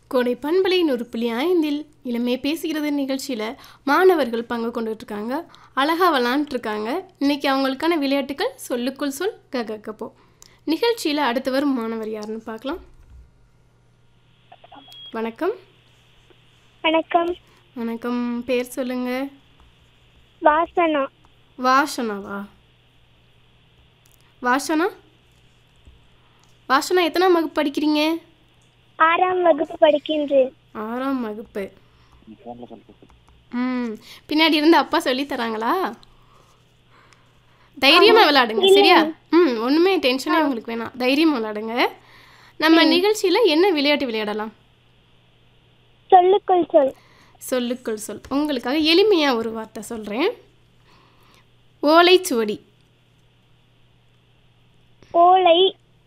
கோடை பண்பலை நூறு புள்ளி ஐந்தில் இளமை பேசுகிறது நிகழ்ச்சியில் மாணவர்கள் பங்கு கொண்டுட்டு இருக்காங்க அழகாக விளாண்டுருக்காங்க இன்னைக்கு அவங்களுக்கான விளையாட்டுகள் சொல்லுக்குள் சொல் ககக்கப்போ நிகழ்ச்சியில் அடுத்து வரும் மாணவர் யாருன்னு பார்க்கலாம் வணக்கம் வணக்கம் வணக்கம் பேர் சொல்லுங்க வாசனா வாசனாவா வாசனா வாசனா எத்தனாம் வகுப்பு படிக்கிறீங்க ஆறாம் வகுப்பு படிக்கின்றேன் ஆறாம் வகுப்பு ம் பின்னாடி இருந்து அப்பா சொல்லி தராங்களா தைரியமா விளையாடுங்க சரியா ம் ஒண்ணுமே டென்ஷனே உங்களுக்கு வேணாம் தைரியமா விளையாடுங்க நம்ம நிகழ்ச்சியில என்ன விளையாட்டு விளையாடலாம் சொல்லுக்குள் சொல் சொல்லுக்குள் சொல் உங்களுக்காக எளிமையா ஒரு வார்த்தை சொல்றேன் ஓலைச்சுவடி ஓலை